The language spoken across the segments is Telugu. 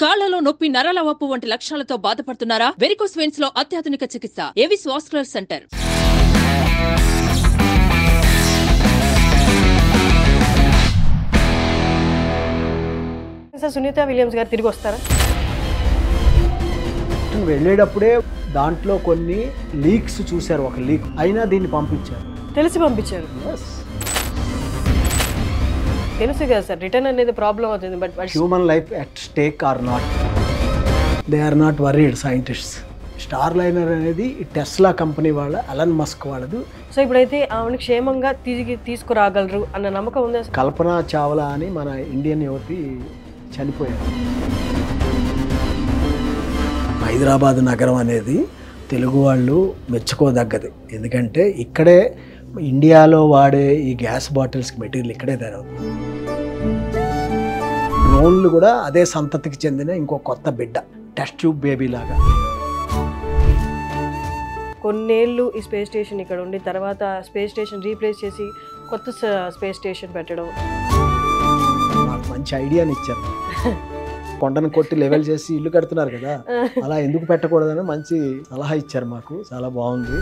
కాళ్లలో నొప్పి నరాల వాపు వంటి లక్షణాలతో బాధపడుతున్నారా వెరికోస్ వెయిన్స్ లో అత్యాధునిక చికిత్స Avis vascular centre sir Sunita Williams గారు తిరిగి వస్తారా వెళ్ళేటప్పుడే దాంట్లో కొన్ని లీక్స్ చూశారు ఒక లీక్ అయినా దీన్ని పంపించారు తెలిసి పంపించారు తెలుసు కదా సార్ రిటర్న్ అనేది ప్రాబ్లం అవుతుంది but human life at stake are not they are not worried scientists Starliner అనేది టెస్లా కంపెనీ వాళ్ళ అలన్ మస్క్ వాళ్ళదు సో ఇప్పుడైతే ఆవిడ క్షేమంగా తిరిగి తీసుకురాగలరు అన్న నమ్మకం ఉందా సార్ కల్పన చావ్లా అని మన ఇండియన్ యువతి చనిపోయారు హైదరాబాద్ నగరం అనేది తెలుగు వాళ్ళు మెచ్చుకోదగ్గది ఎందుకంటే ఇక్కడే ఇండియాలో వాడే ఈ గ్యాస్ బాటిల్స్కి మెటీరియల్ ఇక్కడే తయారవుతుంది డ్రోన్లు కూడా అదే సంతతికి చెందిన ఇంకో కొత్త బిడ్డ టెస్ట్ ట్యూబ్ బేబీ లాగా కొన్నేళ్ళు ఈ స్పేస్ స్టేషన్ ఇక్కడ ఉండి తర్వాత స్పేస్ స్టేషన్ రీప్లేస్ చేసి కొత్త స్పేస్ స్టేషన్ పెట్టడం నాకు మంచి ఐడియాని ఇచ్చారు కొండను కొట్టి లెవెల్ చేసి ఇల్లు కడుతున్నారు కదా అలా ఎందుకు పెట్టకూడదని మంచి సలహా ఇచ్చారు మాకు చాలా బాగుంది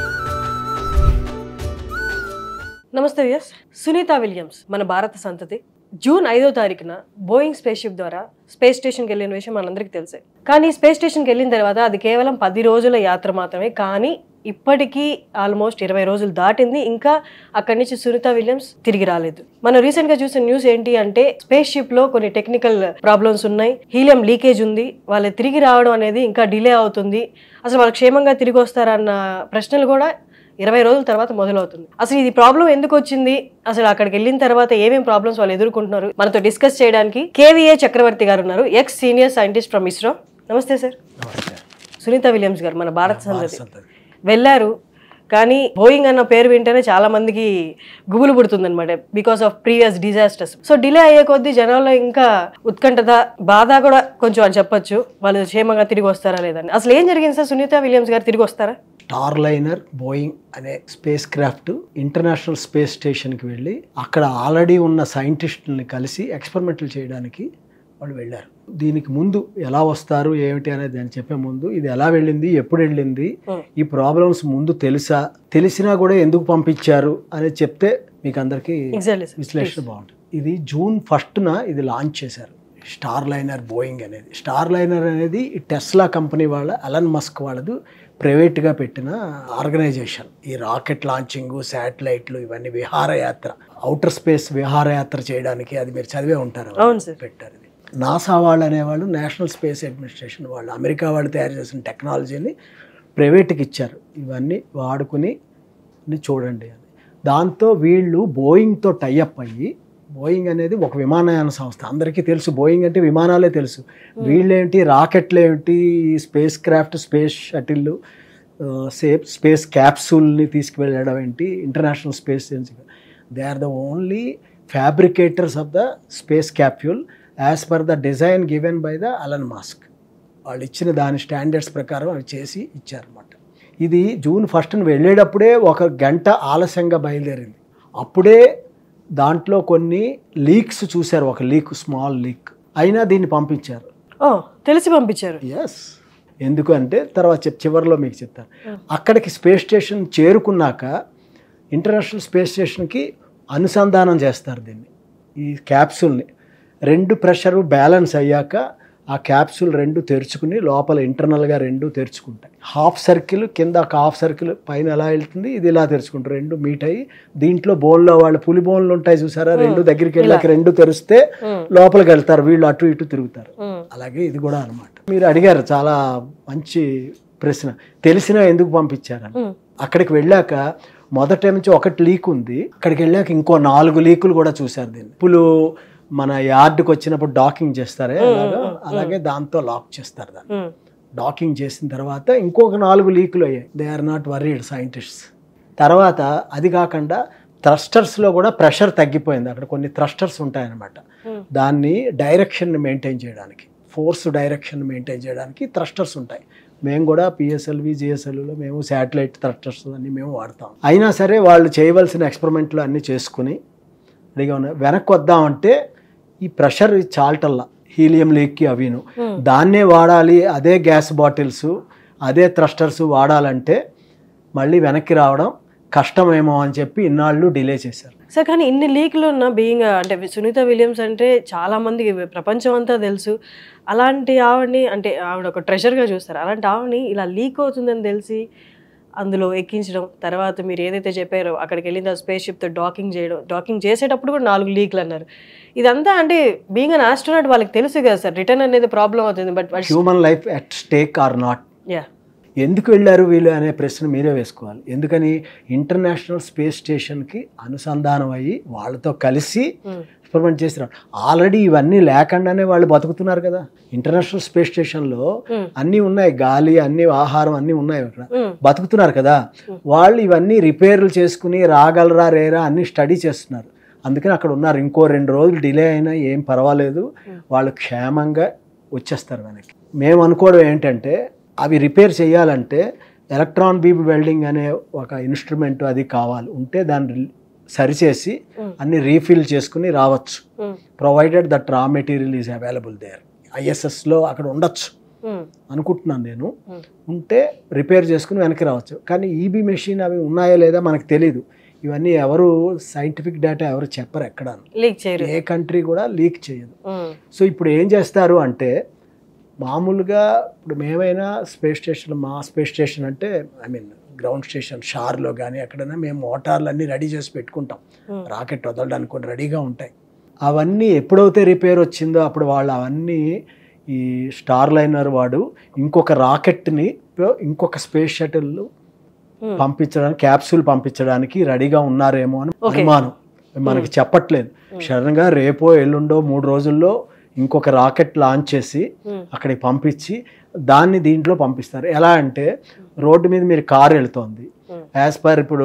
నమస్తే వియస్ సునీత విలియమ్స్ మన భారత సంతతి జూన్ ఐదో తారీఖున బోయింగ్ స్పేస్ షిప్ ద్వారా స్పేస్ స్టేషన్కి వెళ్ళిన విషయం మనందరికీ తెలిసే కానీ స్పేస్ స్టేషన్కి వెళ్ళిన తర్వాత అది కేవలం పది రోజుల యాత్ర మాత్రమే కానీ ఇప్పటికీ ఆల్మోస్ట్ ఇరవై రోజులు దాటింది ఇంకా అక్కడి నుంచి సునీత విలియమ్స్ తిరిగి రాలేదు మనం రీసెంట్ గా చూసిన న్యూస్ ఏంటి అంటే స్పేస్ షిప్ లో కొన్ని టెక్నికల్ ప్రాబ్లమ్స్ ఉన్నాయి హీలియం లీకేజ్ ఉంది వాళ్ళు తిరిగి రావడం అనేది ఇంకా డిలే అవుతుంది అసలు వాళ్ళు క్షేమంగా తిరిగి వస్తారన్న ప్రశ్నలు కూడా ఇరవై రోజుల తర్వాత మొదలవుతుంది అసలు ఇది ప్రాబ్లం ఎందుకు వచ్చింది అసలు అక్కడికి వెళ్ళిన తర్వాత ఏమేం ప్రాబ్లమ్స్ వాళ్ళు ఎదుర్కొంటున్నారు మనతో డిస్కస్ చేయడానికి కేవీఏ చక్రవర్తి గారు ఉన్నారు ex senior scientist from ISRO నమస్తే సార్ నమస్తే సునీత విలియమ్స్ గారు మన భారత సంతతి సంతతి. వెళ్ళారు కానీ బోయింగ్ అన్న పేరు వింటేనే చాలా మందికి గుబులు పుడుతుంది అనమాట because of previous disasters so delay అయ్యే కొద్దీ జనాల్లో ఇంకా ఉత్కంఠత బాధ కూడా కొంచెం అని చెప్పొచ్చు వాళ్ళు క్షేమంగా తిరిగి వస్తారా లేదని అసలు ఏం జరిగింది సార్ సునీత విలియమ్స్ గారు తిరిగి వస్తారా స్టార్ లైనర్ బోయింగ్ అనే స్పేస్ క్రాఫ్ట్ ఇంటర్నేషనల్ స్పేస్ స్టేషన్కి వెళ్ళి అక్కడ ఆల్రెడీ ఉన్న సైంటిస్టుల్ని కలిసి ఎక్స్పెరిమెంట్లు చేయడానికి వాళ్ళు వెళ్ళారు దీనికి ముందు ఎలా వస్తారు ఏమిటి అనేది అని చెప్పే ముందు ఇది ఎలా వెళ్ళింది ఎప్పుడు వెళ్ళింది ఈ ప్రాబ్లమ్స్ ముందు తెలుసా తెలిసినా కూడా ఎందుకు పంపించారు అనేది చెప్తే మీకు అందరికీ ఎగ్జాక్ట్లీ సార్ విశ్లేషణ బాగుంటుంది ఇది జూన్ ఫస్ట్న ఇది లాంచ్ చేశారు స్టార్ లైనర్ బోయింగ్ అనేది స్టార్ లైనర్ అనేది ఈ టెస్లా కంపెనీ వాళ్ళ అలన్ మస్క్ వాళ్ళది ప్రైవేట్గా పెట్టిన ఆర్గనైజేషన్ ఈ రాకెట్ లాంచింగ్ శాటిలైట్లు ఇవన్నీ విహారయాత్ర అవుటర్ స్పేస్ విహారయాత్ర చేయడానికి అది మీరు చదివే ఉంటారు అవును సార్ పెట్టారు ఇది నాసా వాళ్ళు అనేవాళ్ళు నేషనల్ స్పేస్ అడ్మినిస్ట్రేషన్ వాళ్ళు అమెరికా వాళ్ళు తయారు చేసిన టెక్నాలజీని ప్రైవేట్కి ఇచ్చారు ఇవన్నీ వాడుకుని ఇన్ని చూడండి అని దాంతో వీళ్ళు బోయింగ్తో టైఅప్ అయ్యి బోయింగ్ అనేది ఒక విమానయాన సంస్థ అందరికీ తెలుసు బోయింగ్ అంటే విమానాలే తెలుసు వీళ్ళేంటి రాకెట్లు ఏమిటి spacecraft space shuttle safe space క్యాప్సూల్ని తీసుకువెళ్ళడం ఏంటి international space agency they are the only fabricators of the space capsule as per the design given by the Elon Musk వాళ్ళు ఇచ్చిన దాని స్టాండర్డ్స్ ప్రకారం అవి చేసి ఇచ్చారన్నమాట ఇది జూన్ ఫస్ట్ని వెళ్ళేటప్పుడే ఒక గంట ఆలస్యంగా బయలుదేరింది అప్పుడే దాంట్లో కొన్ని లీక్స్ చూశారు ఒక లీక్ స్మాల్ లీక్ అయినా దీన్ని పంపించారు ఓ తెలిసి పంపించారు ఎస్ ఎందుకు అంటే తర్వాత చెప్ చివరిలో మీకు చెప్తాను అక్కడికి స్పేస్ స్టేషన్ చేరుకున్నాక ఇంటర్నేషనల్ స్పేస్ స్టేషన్కి అనుసంధానం చేస్తారు దీన్ని ఈ క్యాప్సూల్ని రెండు ప్రెషరు బ్యాలెన్స్ అయ్యాక ఆ క్యాప్సూల్ రెండు తెరుచుకుని లోపల ఇంటర్నల్గా రెండు తెరుచుకుంటాయి హాఫ్ సర్కిల్ కింద ఒక హాఫ్ సర్కిల్ పైన ఎలా వెళ్తుంది ఇది ఇలా తెరుచుకుంటారు రెండు మీట్ అయ్యి దీంట్లో బోన్లో వాళ్ళు పులి బోన్లు ఉంటాయి చూసారా రెండు దగ్గరికి వెళ్ళాక రెండు తెరిస్తే లోపలికి వెళ్తారు వీళ్ళు అటు ఇటు తిరుగుతారు ఉమ్. అలాగే ఇది కూడా అనమాట మీరు అడిగారు చాలా మంచి ప్రశ్న తెలిసినా ఎందుకు పంపించారని ఉమ్. అక్కడికి వెళ్ళాక మొదట నుంచి ఒకటి లీక్ ఉంది అక్కడికి వెళ్ళాక ఇంకో నాలుగు లీకులు కూడా చూశారు దీన్ని ఇప్పుడు మన యార్డ్కి వచ్చినప్పుడు డాకింగ్ చేస్తారే అలాగా అలాగే దాంతో లాక్ చేస్తారు దాన్ని ఉమ్. డాకింగ్ చేసిన తర్వాత ఇంకొక నాలుగు లీకులు అయ్యాయి they are not worried scientists తర్వాత అది కాకుండా థ్రస్టర్స్లో కూడా ప్రెషర్ తగ్గిపోయింది అక్కడ కొన్ని థ్రస్టర్స్ ఉంటాయన్నమాట Hmm. దాన్ని డైరెక్షన్ని మెయింటైన్ చేయడానికి ఫోర్స్ డైరెక్షన్ మెయింటైన్ చేయడానికి థ్రస్టర్స్ ఉంటాయి మేము కూడా పిఎస్ఎల్వి జిఎస్ఎల్లో మేము శాటిలైట్ థ్రస్టర్స్ అన్ని మేము వాడతాం అయినా సరే వాళ్ళు చేయవలసిన ఎక్స్పెరిమెంట్లు అన్నీ చేసుకుని రెడీగా ఉన్నాయి వెనక్కి వద్దామంటే ఈ ప్రెషర్ చాలటల్లా హీలియం లీక్కి అవిను దాన్నే వాడాలి అదే గ్యాస్ బాటిల్స్ అదే థ్రస్టర్స్ వాడాలంటే మళ్ళీ వెనక్కి రావడం కష్టమేమో అని చెప్పి ఇన్నాళ్ళు డిలే చేశారు సార్ కానీ ఇన్ని లీక్లు ఉన్న బీయింగ్ అంటే సునీత విలియమ్స్ అంటే చాలా మందికి ప్రపంచం అంతా తెలుసు అలాంటి ఆవిడని అంటే ఆవిడ ఒక ట్రెజర్గా చూస్తారు అలాంటి ఆవిడని ఇలా లీక్ అవుతుందని తెలిసి అందులో ఎక్కించడం తర్వాత మీరు ఏదైతే చెప్పారో అక్కడికి వెళ్ళిన స్పేస్ షిప్తో డాకింగ్ చేయడం డాకింగ్ చేసేటప్పుడు కూడా నాలుగు లీక్లు అన్నారు ఇదంతా అంటే బీయింగ్ అన్ ఆస్ట్రోనాట్ వాళ్ళకి తెలుసు కదా సార్ రిటర్న్ అనేది ప్రాబ్లం అవుతుంది but human life at stake are not yeah ఎందుకు వెళ్ళారు వీళ్ళు అనే ప్రశ్న మీరే వేసుకోవాలి ఎందుకని ఇంటర్నేషనల్ స్పేస్ స్టేషన్కి అనుసంధానం అయ్యి వాళ్ళతో కలిసి ఎక్స్పెరిమెంట్ చేసినారు ఆల్రెడీ ఇవన్నీ లేకుండానే వాళ్ళు బతుకుతున్నారు కదా ఇంటర్నేషనల్ స్పేస్ స్టేషన్లో అన్నీ ఉన్నాయి గాలి అన్ని ఆహారం అన్నీ ఉన్నాయి అక్కడ బతుకుతున్నారు కదా వాళ్ళు ఇవన్నీ రిపేర్లు చేసుకుని రాగలరా రేరా అన్ని స్టడీ చేస్తున్నారు అందుకని అక్కడ ఉన్నారు ఇంకో రెండు రోజులు డిలే అయినా ఏం పర్వాలేదు వాళ్ళు క్షేమంగా వచ్చేస్తారు వెనక్కి మేము అనుకోవడం ఏంటంటే అవి రిపేర్ చేయాలంటే ఎలక్ట్రాన్ బీమ్ వెల్డింగ్ అనే ఒక ఇన్స్ట్రుమెంట్ అది కావాలి ఉంటే దాన్ని సరిచేసి అన్ని రీఫిల్ చేసుకుని రావచ్చు provided that raw material is available there ఐఎస్ఎస్లో అక్కడ ఉండొచ్చు అనుకుంటున్నాను నేను ఉంటే రిపేర్ చేసుకుని వెనక్కి రావచ్చు కానీ ఈబీ మెషిన్ అవి ఉన్నాయా లేదా మనకు తెలీదు ఇవన్నీ ఎవరు సైంటిఫిక్ డేటా ఎవరు చెప్పరు ఎక్కడ లీక్ చేయరు ఏ కంట్రీ కూడా లీక్ చేయదు ఉమ్, సో ఇప్పుడు ఏం చేస్తారు అంటే మామూలుగా ఇప్పుడు మేమైనా స్పేస్ స్టేషన్ మా స్పేస్ స్టేషన్ అంటే ఐ మీన్ గ్రౌండ్ స్టేషన్ షార్లో కానీ ఎక్కడైనా మేము మోటార్లు అన్నీ రెడీ చేసి పెట్టుకుంటాం Hmm. రాకెట్ వదలడానికి కూడా రెడీగా ఉంటాయి అవన్నీ ఎప్పుడైతే రిపేర్ వచ్చిందో అప్పుడు వాళ్ళు అవన్నీ ఈ స్టార్ లైనర్ వాడు ఇంకొక రాకెట్ని ఇంకొక స్పేస్ షటిల్ Hmm. పంపించడానికి క్యాప్సూల్ పంపించడానికి రెడీగా ఉన్నారేమో అని Okay. అనుమానం మనకి చెప్పట్లేదు సడన్గా రేపో ఎల్లుండో మూడు రోజుల్లో ఇంకొక రాకెట్ లాంచ్ చేసి Hmm. అక్కడికి పంపించి దాన్ని దీంట్లో పంపిస్తారు ఎలా అంటే రోడ్డు మీద మీరు కారు వెళ్తోంది Hmm. యాజ్ పర్ ఇప్పుడు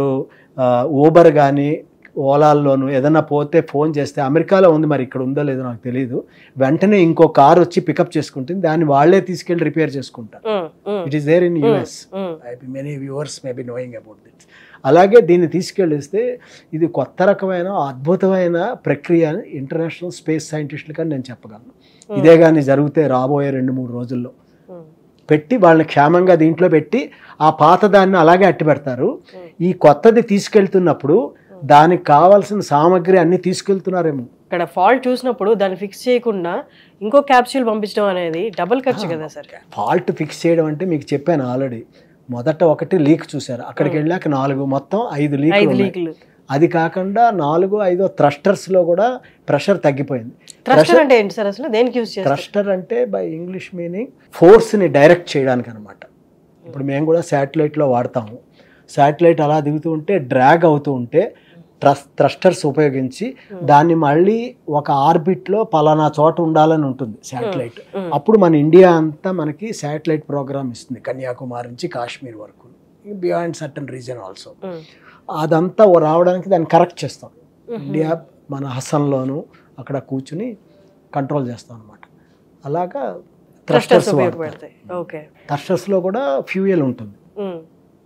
ఊబర్ కానీ ఓలాల్లోను ఏదైనా పోతే ఫోన్ చేస్తే అమెరికాలో ఉంది మరి ఇక్కడ ఉందో లేదో నాకు తెలియదు వెంటనే ఇంకో కార్ వచ్చి పికప్ చేసుకుంటుంది దాన్ని వాళ్ళే తీసుకెళ్ళి రిపేర్ చేసుకుంటారు um, um, it is there in US um, many viewers may be knowing about this అలాగే దీన్ని తీసుకెళ్ళిస్తే ఇది కొత్త రకమైన అద్భుతమైన ప్రక్రియ అని ఇంటర్నేషనల్ స్పేస్ సైంటిస్టులు కానీ నేను చెప్పగలను ఇదే కానీ జరిగితే రాబోయే రెండు మూడు రోజుల్లో ఉమ్, పెట్టి వాళ్ళని క్షేమంగా దీంట్లో పెట్టి ఆ పాత దాన్ని అలాగే అట్టి పెడతారు ఈ కొత్తది తీసుకెళ్తున్నప్పుడు దానికి కావాల్సిన సామాగ్రి అన్ని తీసుకెళ్తున్నారేమో ఇక్కడ ఫాల్ట్ చూసినప్పుడు దాన్ని ఫిక్స్ చేయకుండా ఇంకో క్యాప్సూల్ పంపించడం అనేది డబుల్ ఖర్చు కదా సార్ ఫాల్ట్ ఫిక్స్ చేయడం అంటే మీకు చెప్పాను ఆల్రెడీ మొదట ఒకటి లీక్ చూశారు అక్కడికి వెళ్ళాక నాలుగు మొత్తం ఐదు ఐదు లీక్ లీకులు అది కాకుండా నాలుగు ఐదో thrusters లో కూడా ప్రెషర్ తగ్గిపోయింది థ్రస్టర్ అంటే ఏంటి సార్ అసలు దేనికి యూజ్ చేస్తారు థ్రస్టర్ అంటే బై ఇంగ్లీష్ మీనింగ్ ఫోర్స్ని డైరెక్ట్ చేయడానికి అనమాట ఇప్పుడు మేము కూడా శాటిలైట్లో వాడతాము శాటిలైట్ అలా దిగుతూ ఉంటే డ్రాగ్ అవుతూ ఉంటే ట్రస్ థ్రస్టర్స్ ఉపయోగించి దాన్ని మళ్ళీ ఒక ఆర్బిట్లో పలానా చోట ఉండాలని ఉంటుంది శాటిలైట్ అప్పుడు మన ఇండియా అంతా మనకి శాటిలైట్ ప్రోగ్రామ్ ఇస్తుంది కన్యాకుమారి నుంచి కాశ్మీర్ వరకు beyond certain reason also um, అదంతా ఓ రావడానికి దాన్ని కరెక్ట్ చేస్తాం ఇండియా మన హసన్లోను అక్కడ కూర్చుని కంట్రోల్ చేస్తాం అనమాట అలాగా థ్రస్టర్స్ థ్రస్టర్స్ ఉపయోగపడతాయి ఓకే థ్రస్టర్స్లో కూడా ఫ్యూయల్ ఉంటుంది ఉమ్,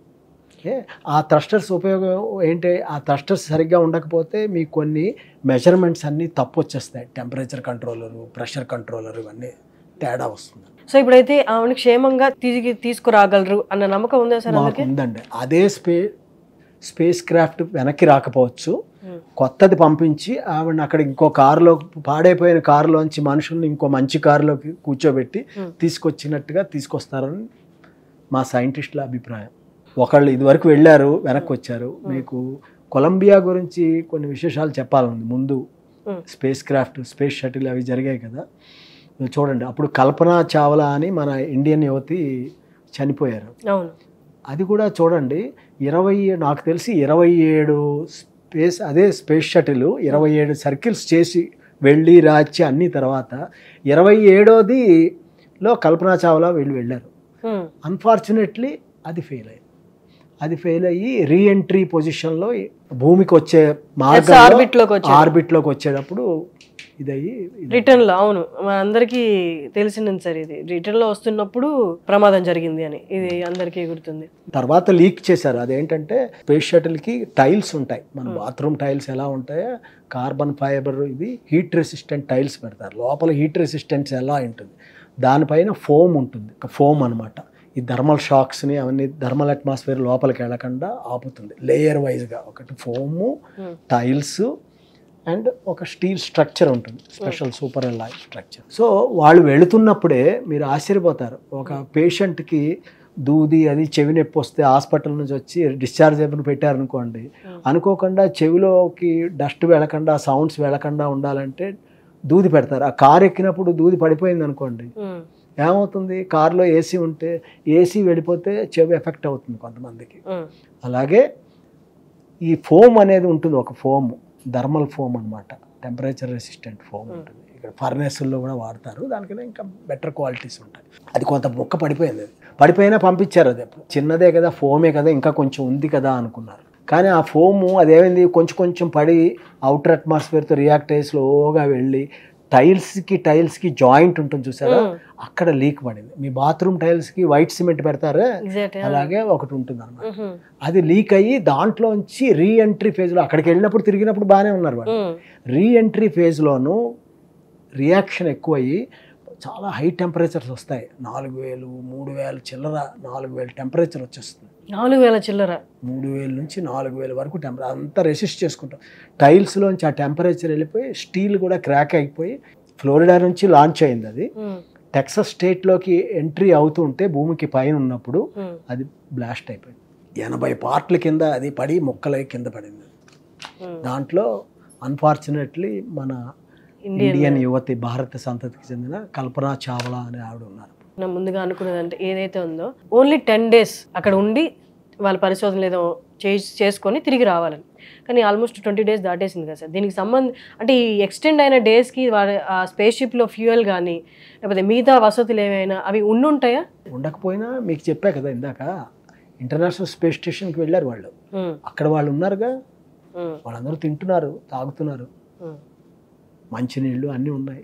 ఓకే ఆ థ్రస్టర్స్ ఉపయోగం ఏంటి ఆ థ్రస్టర్స్ సరిగ్గా ఉండకపోతే మీకు కొన్ని మెజర్మెంట్స్ అన్నీ తప్పు వచ్చేస్తాయి టెంపరేచర్ కంట్రోలరు ప్రెషర్ కంట్రోలర్ ఇవన్నీ తేడా వస్తుంది సో ఇప్పుడైతే ఆవిడ క్షేమంగా తిరిగి తీసుకురాగలరు అన్న నమ్మకం ఉందా సార్ మాకు అందుకే ఉందండి అదే స్పే స్పేస్ క్రాఫ్ట్ వెనక్కి రాకపోవచ్చు ఉమ్, కొత్తది పంపించి ఆవిడని అక్కడ ఇంకో కారులో పాడైపోయిన కారులోంచి మనుషుల్ని ఇంకో మంచి కారులోకి కూర్చోబెట్టి Hmm. తీసుకొచ్చినట్టుగా తీసుకొస్తారని మా సైంటిస్టుల అభిప్రాయం ఒకళ్ళు ఇదివరకు వెళ్ళారు వెనక్కి వచ్చారు మీకు కొలంబియా గురించి కొన్ని విశేషాలు చెప్పాలండి ముందు um, spacecraft space shuttle అవి జరిగాయి కదా ఇవి చూడండి అప్పుడు కల్పనా చావ్లా అని మన ఇండియన్ యువతి చనిపోయారు అవును అది కూడా చూడండి ఇరవై నాకు తెలిసి ఇరవై ఏడు స్పేస్ అదే స్పేస్ షటిల్ ఇరవై ఏడు సర్కిల్స్ చేసి వెళ్ళి రాచి అన్ని తర్వాత ఇరవై ఏడోదిలో కల్పనా చావ్లా వీళ్ళు వెళ్ళారు ఉమ్, అన్ఫార్చునేట్లీ అది ఫెయిల్ అయింది అది ఫెయిల్ అయ్యి రీఎంట్రీ పొజిషన్లో భూమికి వచ్చే orbit లోకి మార్గం వచ్చేది. ఆర్బిట్లోకి వచ్చేటప్పుడు ఇదయ్యి ఇది- రిటర్న్ లో అవును అందరికీ తెలిసింది సార్ ఇది రిటర్న్ లో వస్తున్నప్పుడు ప్రమాదం జరిగింది అని ఇది అందరికీ గుర్తుంది తర్వాత లీక్ చేశారు అదేంటంటే స్పేస్ షటిల్కి టైల్స్ ఉంటాయి మన బాత్రూమ్ టైల్స్ ఎలా ఉంటాయో కార్బన్ ఫైబర్ ఇది హీట్ రెసిస్టెంట్ టైల్స్ పెడతారు లోపల హీట్ రెసిస్టెన్స్ ఎలా ఉంటుంది దానిపైన ఫోమ్ ఉంటుంది ఫోమ్ అనమాట ఈ థర్మల్ షాక్స్ని అవన్నీ థర్మల్ అట్మాస్ఫియర్ లోపలికి వెళ్ళకుండా ఆపుతుంది లేయర్ వైజ్గా ఒకటి ఫోము టైల్స్ అండ్ ఒక స్టీల్ స్ట్రక్చర్ ఉంటుంది special super life structure so వాళ్ళు వెళుతున్నప్పుడే మీరు ఆశ్చర్యపోతారు ఒక పేషెంట్కి దూది అది చెవి నొప్పి వస్తే హాస్పిటల్ నుంచి వచ్చి డిశ్చార్జ్ అయిపోయి పెట్టారనుకోండి అనుకోకుండా చెవిలోకి డస్ట్ వెళ్ళకుండా సౌండ్స్ వెళ్ళకుండా ఉండాలంటే దూది పెడతారు ఆ కార్ ఎక్కినప్పుడు దూది పడిపోయింది అనుకోండి ఉమ్, ఏమవుతుంది కార్లో ఏసీ ఉంటే ఏసీ వెళ్ళిపోతే చెవి ఎఫెక్ట్ అవుతుంది కొంతమందికి ఉమ్, అలాగే ఈ ఫోమ్ అనేది ఉంటుంది ఒక ఫోమ్ థర్మల్ ఫోమ్ అన్నమాట టెంపరేచర్ రెసిస్టెంట్ ఫోమ్ ఉంటుంది ఇక్కడ ఫర్నేసుల్లో కూడా వాడతారు దానికన్నా ఇంకా బెటర్ క్వాలిటీస్ ఉంటాయి అది కొంత ముక్క పడిపోయింది అది పడిపోయినా పంపించారు అది చిన్నదే కదా ఫోమే కదా ఇంకా కొంచెం ఉంది కదా అనుకున్నారు కానీ ఆ ఫోము అదేమైంది కొంచెం కొంచెం పడి అవుటర్ అట్మాస్ఫియర్తో రియాక్ట్ అయ్యి స్లోగా వెళ్ళి టైల్స్కి టైల్స్కి జాయింట్ ఉంటుంది చూసారా అక్కడ లీక్ పడింది మీ బాత్రూమ్ టైల్స్కి వైట్ సిమెంట్ పెడతారా exact, అలాగే ఒకటి ఉంటుంది అనమాట ఉహుం, అది లీక్ అయ్యి దాంట్లోంచి రీ ఎంట్రీ ఫేజ్లో అక్కడికి వెళ్ళినప్పుడు తిరిగినప్పుడు బాగానే ఉన్నారు వాళ్ళు ఉమ్, రీ ఎంట్రీ ఫేజ్లోనూ రియాక్షన్ ఎక్కువయ్యి చాలా హై టెంపరేచర్స్ వస్తాయి నాలుగు వేలు మూడు వేలు చిల్లర నాలుగు వేలు టెంపరేచర్ వచ్చేస్తుంది నాలుగు వేల చిల్లర మూడు వేల నుంచి నాలుగు వేల వరకు టెంపరేచర్ అంతా రెసిస్ట్ చేసుకుంటాం టైల్స్లోంచి ఆ టెంపరేచర్ వెళ్ళిపోయి స్టీల్ కూడా క్రాక్ అయిపోయి ఫ్లోరిడా నుంచి లాంచ్ అయింది అది ఉమ్, టెక్సస్ స్టేట్లోకి ఎంట్రీ అవుతూ ఉంటే భూమికి పైన ఉన్నప్పుడు ఉమ్, అది బ్లాస్ట్ అయిపోయింది ఎనభై పార్ట్ల కింద అది పడి మొక్కలై కింద పడింది ఉమ్. దాంట్లో అన్ఫార్చునేట్లీ మన ఇండియన్ యువతి భారత సంతతికి చెందిన కల్పనా చావ్లా అనే ఆవిడ ఉన్నారు నా ముందుగా అనుకున్నదంటే ఏదైతే ఉందో ఓన్లీ టెన్ డేస్ అక్కడ ఉండి వాళ్ళ పరిశోధనలు ఏదో చేసి చేసుకొని తిరిగి రావాలని కానీ ఆల్మోస్ట్ ట్వంటీ డేస్ దాటేసింది కదా సార్ దీనికి సంబంధం అంటే ఈ ఎక్స్టెండ్ అయిన డేస్కి వారి ఆ స్పేస్ షిప్లో ఫ్యూయల్ కానీ లేకపోతే మిగతా వసతులు ఏమైనా అవి ఉండుంటాయా ఉండకపోయినా మీకు చెప్పా కదా ఇందాక ఇంటర్నేషనల్ స్పేస్ స్టేషన్కి వెళ్ళారు వాళ్ళు ఉమ్, అక్కడ వాళ్ళు ఉన్నారుగా ఉమ్, వాళ్ళందరూ తింటున్నారు తాగుతున్నారు ఉమ్, మంచినీళ్ళు అన్నీ ఉన్నాయి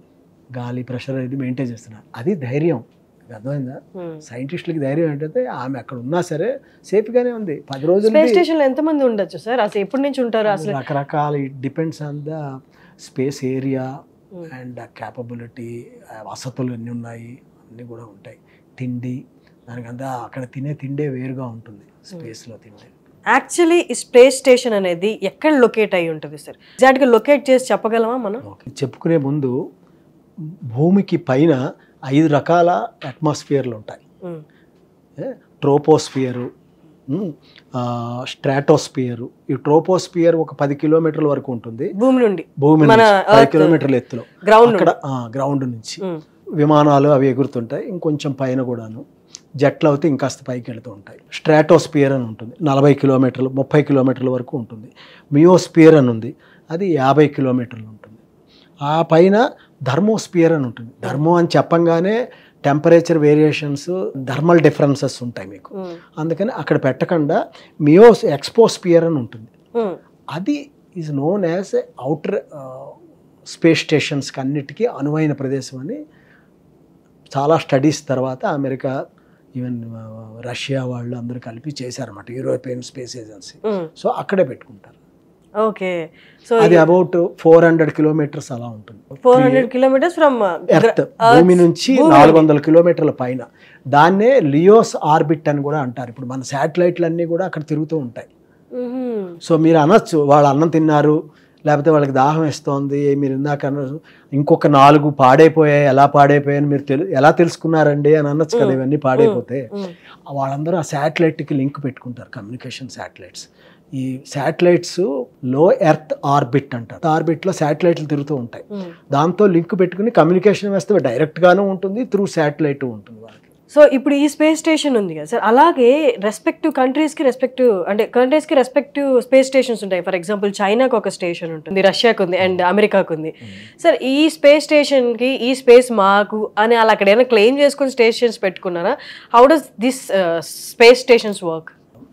గాలి ప్రెషర్ ఇది మెయింటైన్ చేస్తున్నారు అది ధైర్యం మీకు అర్థమైందా ఉమ్. సైంటిస్టులకి ధైర్యం ఏంటంటే ఆమె అక్కడ ఉన్నా సరే సేఫ్గానే ఉంది పది రోజులు స్పేస్ స్టేషన్లో ఎంతమంది ఉండొచ్చు సార్ అసలు ఎప్పటి నుంచి ఉంటారు అసలు రకరకాల it depends on the space area and capability వసతులు ఎన్ని ఉన్నాయి అన్నీ కూడా ఉంటాయి తిండి దానికంతా అక్కడ తినే తిండే వేరుగా ఉంటుంది స్పేస్లో తిండే యాక్చువల్లీ ఈ స్పేస్ స్టేషన్ అనేది ఎక్కడ లొకేట్ అయి ఉంటుంది సార్ ఎగ్జాక్ట్గా లొకేట్ చేసి చెప్పగలమా మనం ఓకే చెప్పుకునే ముందు భూమికి పైన ఐదు రకాల అట్మాస్ఫియర్లు ఉంటాయి ఉమ్, ట్రోపోస్ఫియరు స్ట్రాటోస్ఫియరు ఈ ట్రోపోస్ఫియర్ ఒక పది కిలోమీటర్ల వరకు ఉంటుంది భూమి నుండి భూమి మన నుంచి పది Earth కిలోమీటర్ల ఎత్తులో గ్రౌండ్ అక్కడ గ్రౌండ్ నుంచి ఉమ్, విమానాలు అవి ఎగురుతుంటాయి ఇంకొంచెం పైన కూడాను జట్లు అయితే ఇంకాస్త పైకి వెళ్తూ ఉంటాయి స్ట్రాటోస్పియర్ అని ఉంటుంది నలభై కిలోమీటర్లు ముప్పై కిలోమీటర్ల వరకు ఉంటుంది మియోస్పియర్ అని ఉంది అది యాభై కిలోమీటర్లు ఉంటుంది ఆ పైన ధర్మోస్పియర్ అని ఉంటుంది ధర్మో అని చెప్పంగానే టెంపరేచర్ వేరియేషన్స్ థర్మల్ డిఫరెన్సెస్ ఉంటాయి మీకు ఉమ్, అందుకని అక్కడ పెట్టకుండా మియోస్ ఎక్స్పోస్పియర్ అని ఉంటుంది ఉమ్, అది is known as outer space స్టేషన్స్కి అన్నిటికీ అనువైన ప్రదేశం అని చాలా స్టడీస్ తర్వాత అమెరికా ఈవెన్ రష్యా వాళ్ళు అందరూ కలిపి చేశారన్నమాట European space agency um. So అక్కడే పెట్టుకుంటారు ఓకే సో అది అబౌట్ ఫోర్ హండ్రెడ్ కిలోమీటర్స్ అలా ఉంటుంది four hundred kilometres from earth భూమి నుంచి నాలుగు వందల కిలోమీటర్ల పైన దాన్నే లియోస్ ఆర్బిట్ అని కూడా అంటారు ఇప్పుడు మన శాటిలైట్లు అన్నీ కూడా అక్కడ తిరుగుతూ ఉంటాయి సో మీరు అనొచ్చు వాళ్ళు అన్నం తిన్నారు లేకపోతే వాళ్ళకి దాహం వేస్తోంది మీరు ఇందాక అన్నారు ఇంకొక నాలుగు పాడైపోయాయి ఎలా పాడైపోయాయని మీరు తెలు ఎలా తెలుసుకున్నారండి అని అనొచ్చు కదా ఇవన్నీ పాడైపోతే వాళ్ళందరూ ఆ శాటిలైట్కి లింక్ పెట్టుకుంటారు కమ్యూనికేషన్ శాటిలైట్స్ ఈ శాటిలైట్స్ లో ఎర్త్ ఆర్బిట్ అంటారు ఆర్బిట్లో శాటిలైట్లు తిరుగుతూ ఉంటాయి దాంతో లింక్ పెట్టుకుని కమ్యూనికేషన్ వేస్తే డైరెక్ట్గాను ఉంటుంది త్రూ శాటిలైట్ ఉంటుంది వాళ్ళకి సో ఇప్పుడు ఈ స్పేస్ స్టేషన్ ఉంది కదా సార్ అలాగే రెస్పెక్టివ్ కంట్రీస్కి రెస్పెక్టివ్ అంటే కంట్రీస్కి రెస్పెక్టివ్ స్పేస్ స్టేషన్స్ ఉంటాయి ఫర్ ఎగ్జాంపుల్ చైనాకి ఒక స్టేషన్ ఉంటుంది రష్యాకు ఉంది అండ్ అమెరికాకు ఉంది సార్ ఈ స్పేస్ స్టేషన్కి ఈ స్పేస్ మాకు అని అలా అక్కడ ఏమైనా క్లెయిమ్ చేసుకుని స్టేషన్స్ పెట్టుకున్నారా how does this space stations work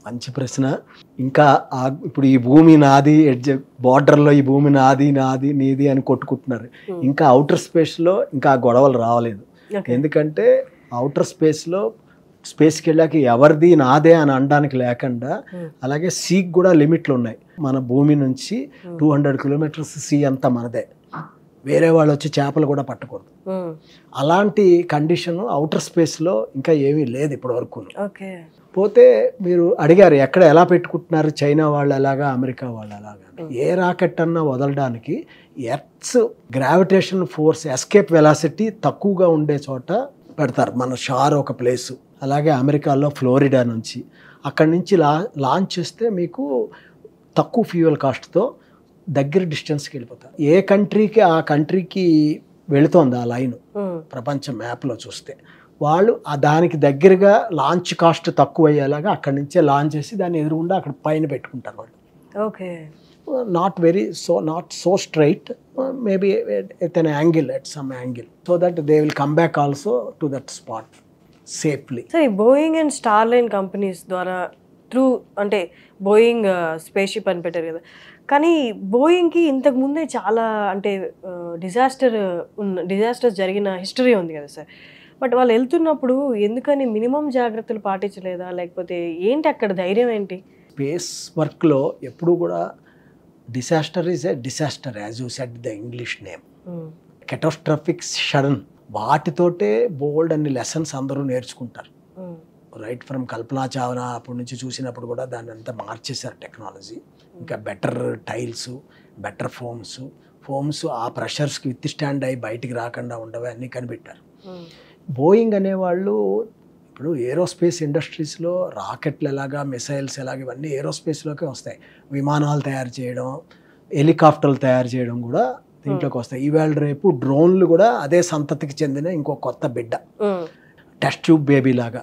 మంచి ప్రశ్న ఇంకా ఆ- ఇప్పుడు ఈ భూమి నాది ఎడ్జ్ బార్డర్లో ఈ భూమి నాది నాది నీది అని కొట్టుకుంటున్నారు ఇంకా అవుటర్ స్పేస్లో ఇంకా ఆ గొడవలు రావలేదు Okay. ఎందుకంటే అవుటర్ స్పేస్లో స్పేస్కి వెళ్ళాక ఎవరిది నాదే అని అనడానికి లేకుండా అలాగే సీకి కూడా లిమిట్లు ఉన్నాయి మన భూమి నుంచి టూ హండ్రెడ్ కిలోమీటర్స్ సీ అంతా మనదే వేరే వాళ్ళు వచ్చి చేపలు కూడా పట్టకూడదు ఉమ్. అలాంటి కండిషన్ అవుటర్ స్పేస్లో ఇంకా ఏమీ లేదు ఇప్పటి వరకు ఓకే పోతే మీరు అడిగారు ఎక్కడ ఎలా పెట్టుకుంటున్నారు చైనా వాళ్ళు ఎలాగా అమెరికా వాళ్ళు ఎలాగా అని. ఏ రాకెట్ అన్నా వదలడానికి earth's gravitation force escape velocity తక్కువగా ఉండే చోట పెడతారు మన షార్ ఒక ప్లేసు అలాగే అమెరికాలో ఫ్లోరిడా నుంచి అక్కడి నుంచి లా లాంచ్ చేస్తే మీకు తక్కువ ఫ్యూయల్ కాస్ట్తో దగ్గర డిస్టెన్స్కి వెళ్ళిపోతారు ఏ కంట్రీకి ఆ కంట్రీకి వెళుతోంది ఆ లైన్ ఉమ్. ప్రపంచ మ్యాప్లో చూస్తే వాళ్ళు ఆ దానికి దగ్గరగా లాంచ్ కాస్ట్ తక్కువ అయ్యేలాగా అక్కడి నుంచే లాంచ్ చేసి దాన్ని ఎదురుగుండా అక్కడ పైన పెట్టుకుంటారు వాళ్ళు okay not very so not so straight maybe at an angle at some angle so that they will come back also to that spot safely సరే Boeing and Starliner companies ద్వారా త్రూ అంటే బోయింగ్ స్పేస్ షిప్ అని పెట్టారు కదా కానీ బోయింగ్కి ఇంతకు ముందే చాలా అంటే డిజాస్టర్ ఉన్న డిజాస్టర్స్ జరిగిన హిస్టరీ ఉంది కదా సార్ బట్ వాళ్ళు వెళ్తున్నప్పుడు ఎందుకని మినిమం జాగ్రత్తలు పాటించలేదా లేకపోతే ఏంటి అక్కడ ధైర్యం ఏంటి స్పేస్ వర్క్లో ఎప్పుడూ కూడా disaster is a disaster as you set the English name um. Catastrophic sudden వాటితోటే బోల్డ్ అన్ని లెసన్స్ అందరూ నేర్చుకుంటారు um. Right from Kalpana Chawla అప్పటి నుంచి చూసినప్పుడు కూడా దాన్ని అంతా మార్చేశారు టెక్నాలజీ ఇంకా better tiles better foams foams ఆ ప్రెషర్స్కి విత్ స్టాండ్ అయ్యి బయటికి రాకుండా ఉండవే అన్నీ కనిపెట్టారు ఉమ్. బోయింగ్ అనేవాళ్ళు ఇప్పుడు ఏరోస్పేస్ ఇండస్ట్రీస్లో రాకెట్లు ఎలాగా మిసైల్స్ ఎలాగ ఇవన్నీ ఏరోస్పేస్లోకే వస్తాయి విమానాలు తయారు చేయడం హెలికాప్టర్లు తయారు చేయడం కూడా దీంట్లోకి వస్తాయి ఈవేళ రేపు డ్రోన్లు కూడా అదే సంతతికి చెందిన ఇంకో కొత్త బిడ్డ ఉమ్. టెస్ట్ ట్యూబ్ బేబీ లాగా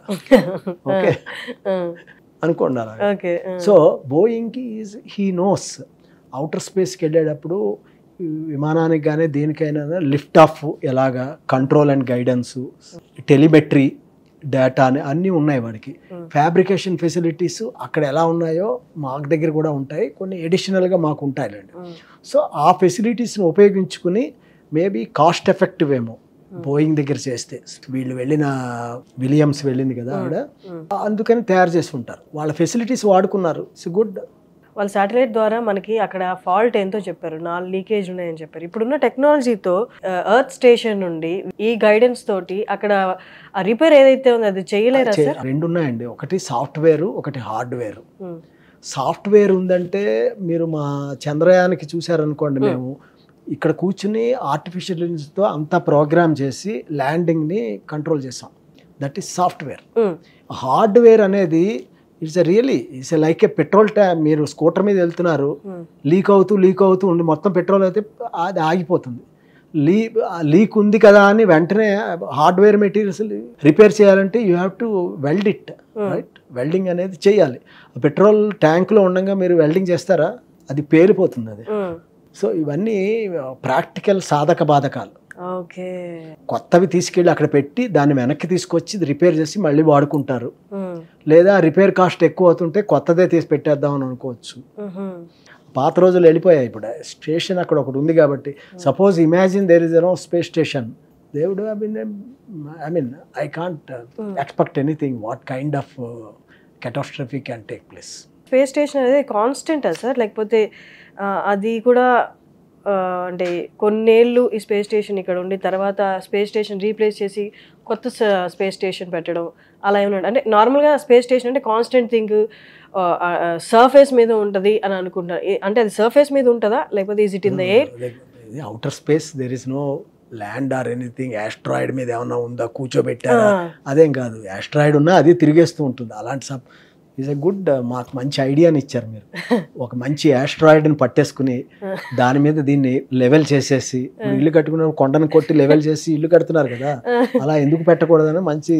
ఓకే ఉమ్. అనుకోండి అలాగా ఓకే ఉమ్. సో బోయింగ్కి ఈజ్ హీ నోస్ అవుటర్ స్పేస్కి వెళ్ళేటప్పుడు ఈ విమానానికి కానీ దేనికైనా లిఫ్ట్ ఆఫ్ ఎలాగా control and guidance telemetry data అని అన్నీ ఉన్నాయి వాడికి ఫ్యాబ్రికేషన్ ఫెసిలిటీస్ అక్కడ ఎలా ఉన్నాయో మాకు దగ్గర కూడా ఉంటాయి కొన్ని ఎడిషనల్గా మాకు ఉంటాయిలేండి ఉమ్. సో ఆ ఫెసిలిటీస్ని ఉపయోగించుకుని మేబీ కాస్ట్ ఎఫెక్టివ్ ఏమో బోయింగ్ దగ్గర చేస్తే వీళ్ళు వెళ్ళిన విలియమ్స్ వెళ్ళింది కదా ఆవిడ అందుకని తయారు చేసి ఉంటారు వాళ్ళ ఫెసిలిటీస్ వాడుకున్నారు ఇట్స్ గుడ్ వాళ్ళ శాటిలైట్ ద్వారా మనకి అక్కడ ఫాల్ట్ ఏంతో చెప్పారు నాలుగు లీకేజ్ ఉన్నాయని చెప్పారు ఇప్పుడున్న టెక్నాలజీతో ఎర్త్ స్టేషన్ నుండి ఈ గైడెన్స్ తోటి అక్కడ ఆ రిపేర్ ఏదైతే ఉందో అది చేయలేరా సార్ రెండు ఉన్నాయండి ఒకటి సాఫ్ట్వేర్ ఒకటి హార్డ్వేర్ ఉమ్. సాఫ్ట్వేర్ ఉందంటే మీరు మా చంద్రయానికి చూసారనుకోండి మేము ఇక్కడ కూర్చుని ఆర్టిఫిషియల్ ఇంటెలిజెన్స్తో అంతా ప్రోగ్రామ్ చేసి ల్యాండింగ్ని కంట్రోల్ చేసాం that is software um. Hardware అనేది it's really it's like a petrol tank మీరు స్కూటర్ మీద వెళ్తున్నారు లీక్ అవుతూ లీక్ అవుతూ ఉండి మొత్తం పెట్రోల్ అయితే అది ఆగిపోతుంది లీ లీక్ ఉంది కదా అని వెంటనే హార్డ్వేర్ మెటీరియల్స్ రిపేర్ చేయాలంటే you have to weld it right welding అనేది చేయాలి పెట్రోల్ ట్యాంక్లో ఉండగా మీరు వెల్డింగ్ చేస్తారా అది పేలిపోతుంది అది ఉమ్. సో ఇవన్నీ ప్రాక్టికల్ సాధక బాధకాలు ఓకే కొత్తవి తీసుకెళ్ళి అక్కడ పెట్టి దాన్ని వెనక్కి తీసుకొచ్చి రిపేర్ చేసి మళ్ళీ వాడుకుంటారు ఉమ్. లేదా రిపేర్ కాస్ట్ ఎక్కువ అవుతుంటే కొత్తదే తీసి పెట్టేద్దాం అని అనుకోవచ్చు ఉహుం. పాత రోజులు వెళ్ళిపోయాయి ఇప్పుడు స్టేషన్ అక్కడ ఒకటి ఉంది కాబట్టి సపోజ్ ఇమాజిన్ దేర్ ఇస్ ఎనో స్పేస్ స్టేషన్ దేవుడు I mean I mean I can't expect anything what kind of catastrophe can take place space station అనేది కాన్స్టెంటా సార్ లేకపోతే ఆ, అది కూడా ఆ, అంటే కొన్నేళ్ళు ఈ స్పేస్ స్టేషన్ ఇక్కడ ఉండి తర్వాత స్పేస్ స్టేషన్ రీప్లేస్ చేసి కొత్త స్పేస్ స్టేషన్ పెట్టడం అలా ఏమన్నా అంటే నార్మల్గా స్పేస్ స్టేషన్ అంటే కాన్స్టెంట్ థింగ్ సర్ఫేస్ మీద ఉంటుంది అని అనుకుంటారు ఏ- అంటే అది సర్ఫేస్ మీద ఉంటుందా లేకపోతే is it in the air outer space there is no land or anything asteroid మీద ఏమన్నా ఉందా కూర్చోబెట్టారా అదేం కాదు యాస్ట్రాయిడ్ ఉన్నా అది తిరిగేస్తూ ఉంటుంది అలాంటి సబ్ ఈజ్ ఎ గుడ్ మాకు మంచి ఐడియాని ఇచ్చారు మీరు ఒక మంచి యాస్ట్రాయిడ్ని పట్టేసుకుని దాని మీద దీన్ని లెవెల్ చేసేసి ఇప్పుడు ఇల్లు కట్టుకున్న కొండను కొట్టి లెవెల్ చేసి ఇల్లు కడుతున్నారు కదా అలా ఎందుకు పెట్టకూడదని మంచి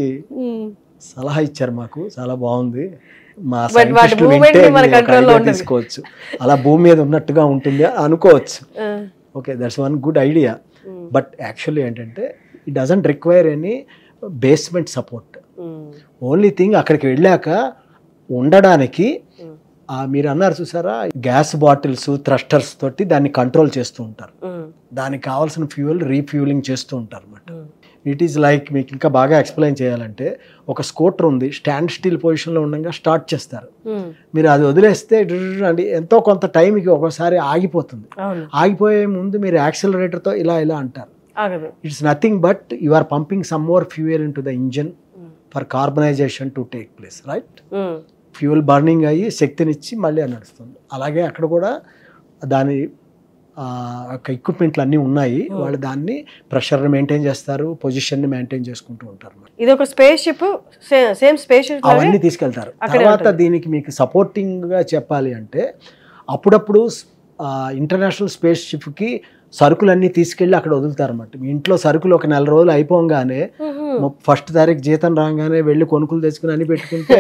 సలహా ఇచ్చారు మాకు చాలా బాగుంది మా But వాటి సైంటిస్టులు movement వింటే ని మన ఇది ఒక control లో idea ఉండదు. తీసుకోవచ్చు అలా భూమి మీద ఉన్నట్టుగా ఉంటుంది అనుకోవచ్చు okay that's one good idea but actually ఏంటంటే it doesn't require any basement support only thing అక్కడికి వెళ్ళాక ఉండడానికి ఆ, మీరు అన్నారు చూసారా గ్యాస్ బాటిల్స్ థ్రస్టర్స్ తోటి దాన్ని కంట్రోల్ చేస్తూ ఉంటారు ఉమ్, దానికి కావాల్సిన ఫ్యూయల్ రీఫ్యూలింగ్ చేస్తూ ఉంటారు అన్నమాట ఉమ్, ఇట్ ఈస్ లైక్ మీకు ఇంకా బాగా ఎక్స్ప్లెయిన్ చేయాలంటే ఒక స్కూటర్ ఉంది స్టాండ్ స్టిల్ పొజిషన్లో ఉండగా స్టార్ట్ చేస్తారు ఉమ్, మీరు అది వదిలేస్తే డ్రుర్ర్ అంటే ఎంతో కొంత టైంకి ఒకసారి ఆగిపోతుంది అవును ఆగిపోయే ముందు మీరు యాక్సిలరేటర్తో ఇలా ఇలా అంటారు ఆగదు it's nothing but you are pumping some more fuel into the engine um, for carbonisation to take place right um, fuel burning అయ్యి శక్తినిచ్చి మళ్ళీ అది నడుస్తుంది అలాగే అక్కడ కూడా దాని ఆ, యొక్క ఎక్విప్మెంట్లు అన్నీ ఉన్నాయి వాళ్ళు దాన్ని ప్రెషర్ని మెయింటైన్ చేస్తారు పొజిషన్ని మెయింటైన్ చేసుకుంటూ ఉంటారు ఇది ఒక space ship same space ship అవన్నీ తీసుకెళ్తారు అక్కడే తర్వాత ఉంటుంది. దీనికి మీకు సపోర్టింగ్గా చెప్పాలి అంటే అప్పుడప్పుడు ఇంటర్నేషనల్ స్పేస్ షిప్కి సరుకులన్నీ తీసుకెళ్ళి అక్కడ వదులుతారు అన్నమాట మీ ఇంట్లో సరుకులు ఒక నెల రోజులు అయిపోగానే ఫస్ట్ తారీఖు జీతం రాగానే వెళ్ళి కొనుక్కులు తెచ్చుకుని అని పెట్టుకుంటే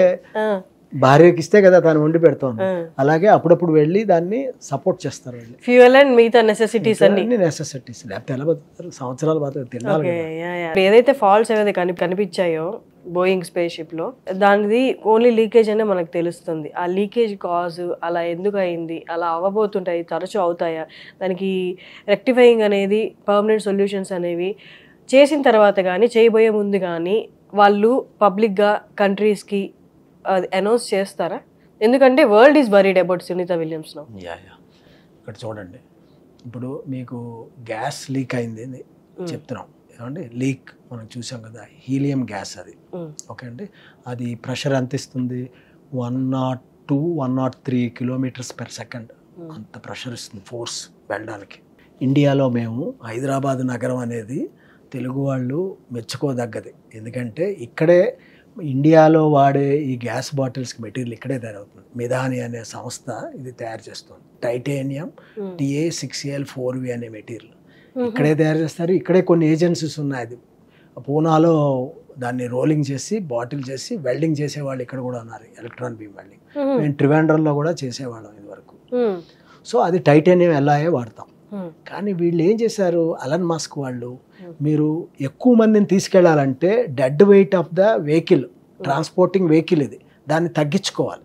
భార్యకి ఇస్తే కదా దాన్ని వండి పెడతాను అలాగే అప్పుడప్పుడు వెళ్ళి దాన్ని సపోర్ట్ చేస్తారు వెళ్ళి ఫ్యూయల్ అండ్ మిగతా నెసెసిటీస్ అన్ని అన్ని నెసెసిటీస్ లేకపోతే ఎలా బతుకుతారు సంవత్సరాలు బతుకు తినాలి ఓకే కదా. Yeah, yeah. ఏదైతే ఫాల్ట్స్ ఏవైతే కని కనిపించాయో బోయింగ్ స్పేస్ షిప్ లో దానిది ఓన్లీ లీకేజ్ అనే మనకు తెలుస్తుంది ఆ లీకేజ్ కాజ్ అలా ఎందుకు అయింది అలా అవ్వబోతుంటాయి తరచూ అవుతాయా దానికి రెక్టిఫైయింగ్ అనేది పర్మనెంట్ సొల్యూషన్స్ అనేవి చేసిన తర్వాత కానీ చేయబోయే ముందు కానీ వాళ్ళు పబ్లిక్గా కంట్రీస్కి అనౌన్స్ చేస్తారా ఎందుకంటే world is worried about Sunita Williams no yeah yeah ఇక్కడ చూడండి ఇప్పుడు మీకు గ్యాస్ లీక్ అయింది అని చెప్తున్నాం ఏమండి లీక్ మనం చూసాం కదా హీలియం గ్యాస్ అది ఓకే అండి అది ప్రెషర్ ఎంత ఇస్తుంది one nought two one nought three kilometres per second అంత ప్రెషర్ ఇస్తుంది ఫోర్స్ వెళ్ళడానికి ఇండియాలో మేము హైదరాబాద్ నగరం అనేది తెలుగు వాళ్ళు మెచ్చుకోదగ్గది ఎందుకంటే ఇక్కడే ఇండియాలో వాడే ఈ గ్యాస్ బాటిల్స్కి మెటీరియల్ ఇక్కడే తయారవుతుంది మిదాని అనే సంస్థ ఇది తయారు చేస్తుంది titanium TA six L four V అనే మెటీరియల్ ఇక్కడే తయారు చేస్తారు ఇక్కడే కొన్ని ఏజెన్సీస్ ఉన్నాయి అది పూనాలో దాన్ని రోలింగ్ చేసి బాటిల్ చేసి వెల్డింగ్ చేసేవాళ్ళు ఇక్కడ కూడా ఉన్నారు ఎలక్ట్రాన్ బీమ్ వెల్డింగ్ మేము ట్రివాండ్రంలో కూడా చేసేవాళ్ళం ఇదివరకు సో అది టైటానియం ఎల్లాయే వాడతాం కానీ వీళ్ళు ఏం చేశారు అలన్ మాస్క్ వాళ్ళు మీరు ఎక్కువ మందిని తీసుకెళ్లాలంటే dead weight of the vehicle transporting vehicle ఇది దాన్ని తగ్గించుకోవాలి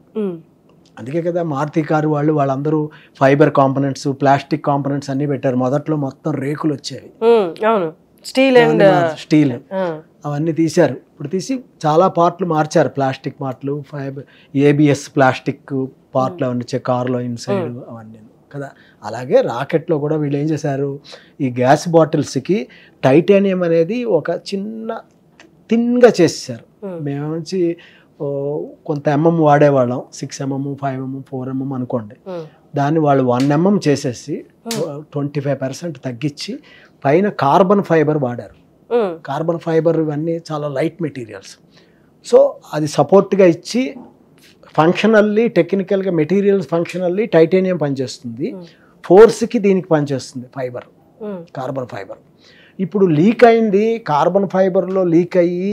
అందుకే కదా మారుతి కారు వాళ్ళు వాళ్ళందరూ ఫైబర్ కాంపనెంట్స్ ప్లాస్టిక్ కాంపనెంట్స్ అన్నీ పెట్టారు మొదట్లో మొత్తం రేకులు వచ్చేవి అవును స్టీల్ అండ్ స్టీల్ అవన్నీ తీశారు ఇప్పుడు తీసి చాలా పార్ట్లు మార్చారు ప్లాస్టిక్ పార్ట్లు ఫైబర్ ఏబిఎస్ ప్లాస్టిక్ పార్ట్లు అవన్నీ వచ్చాయి కార్లో ఇన్సైడ్ అవన్నీ కదా అలాగే రాకెట్లో కూడా వీళ్ళు ఏం చేశారు ఈ గ్యాస్ బాటిల్స్కి టైటానియం అనేది ఒక చిన్న థిన్గా చేసేసారు మేము నుంచి ఓ, కొంత ఎంఎం వాడేవాళ్ళం six mm five mm four mm అనుకోండి దాన్ని వాళ్ళు వన్ ఎంఎం చేసేసి ట్వంటీ ఫైవ్ పర్సెంట్ తగ్గించి పైన కార్బన్ ఫైబర్ వాడారు కార్బన్ ఫైబర్ ఇవన్నీ చాలా లైట్ మెటీరియల్స్ సో అది సపోర్ట్గా ఇచ్చి ఫంక్షనల్లీ టెక్నికల్గా మెటీరియల్స్ ఫంక్షనల్లీ టైటానియం పనిచేస్తుంది ఫోర్స్కి దీనికి పనిచేస్తుంది ఫైబర్ కార్బన్ ఫైబర్ ఇప్పుడు లీక్ అయింది కార్బన్ ఫైబర్లో లీక్ అయ్యి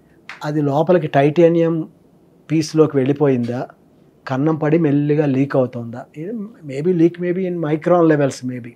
అది లోపలికి టైటానియం పీస్లోకి వెళ్ళిపోయిందా కన్నం పడి మెల్లిగా లీక్ అవుతుందా maybe leak maybe in micron levels maybe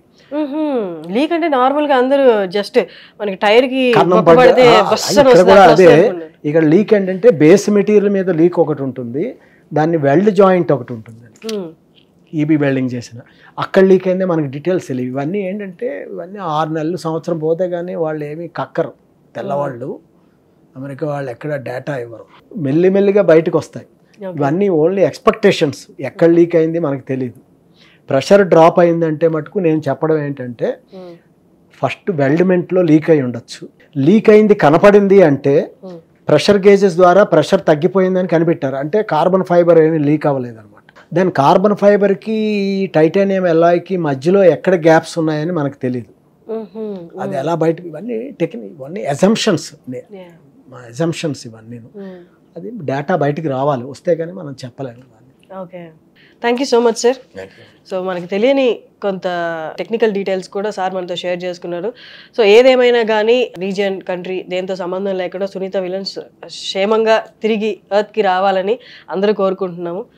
leak అంటే నార్మల్ గా అందరూ జస్ట్ మనకి టైర్ కి కన్నం బొక్క పడ్డ పడితే ఆ, బస్సని ఇక్కడ వస్తుంది, కూడా అట్లా అదే వస్తుంది అనుకోండి. ఇక్కడ లీక్ ఏంటంటే బేస్ మెటీరియల్ మీద లీక్ ఒకటి ఉంటుంది దాన్ని వెల్డ్ జాయింట్ ఒకటి ఉంటుంది ఉమ్, ఈబీ వెల్డింగ్ చేసిన అక్కడ లీక్ అయిందే మనకి డీటెయిల్స్ తెలియవు ఇవన్నీ ఏంటంటే ఇవన్నీ ఆరు నెలలు సంవత్సరం పోతే కానీ వాళ్ళు ఏమీ కక్కరు తెల్లవాళ్ళు అమెరికా వాళ్ళు ఎక్కడ డేటా ఇవ్వరు మెల్లిమెల్లిగా బయటకు వస్తాయి ఇవన్నీ ఓన్లీ ఎక్స్పెక్టేషన్స్ ఎక్కడ లీక్ అయింది మనకు తెలియదు ప్రెషర్ డ్రాప్ అయిందంటే మటుకు నేను చెప్పడం ఏంటంటే ఉమ్, ఫస్ట్ వెల్డ్మెంట్లో లీక్ అయి ఉండొచ్చు లీక్ అయింది కనపడింది అంటే ఉమ్, ప్రెషర్ గేజెస్ ద్వారా ప్రెషర్ తగ్గిపోయిందని కనిపెట్టారు అంటే కార్బన్ ఫైబర్ ఏమీ లీక్ అవ్వలేదు అనమాట దెన్ కార్బన్ ఫైబర్కి టైటానియం ఎలాయ్కి మధ్యలో ఎక్కడ గ్యాప్స్ ఉన్నాయని మనకు తెలియదు ఉమ్, ఉమ్, అది ఎలా బయట ఇవన్నీ టెక్నిక్ ఇవన్నీ ఎజంప్షన్స్ yeah, మా ఎజంప్షన్స్ ఇవన్నీ ఉమ్. అది డేటా బయటికి రావాలి వస్తే కానీ మనం చెప్పలేము ఇవన్నీ. Okay thank you so much sir so మనకి తెలియని కొంత టెక్నికల్ డీటెయిల్స్ కూడా సార్ మనతో షేర్ చేసుకున్నారు సో ఏదేమైనా కానీ రీజియన్ కంట్రీ దేంతో సంబంధం లేకుండా సునీత విలన్స్ క్షేమంగా తిరిగి ఎర్త్కి రావాలని అందరూ కోరుకుంటున్నాము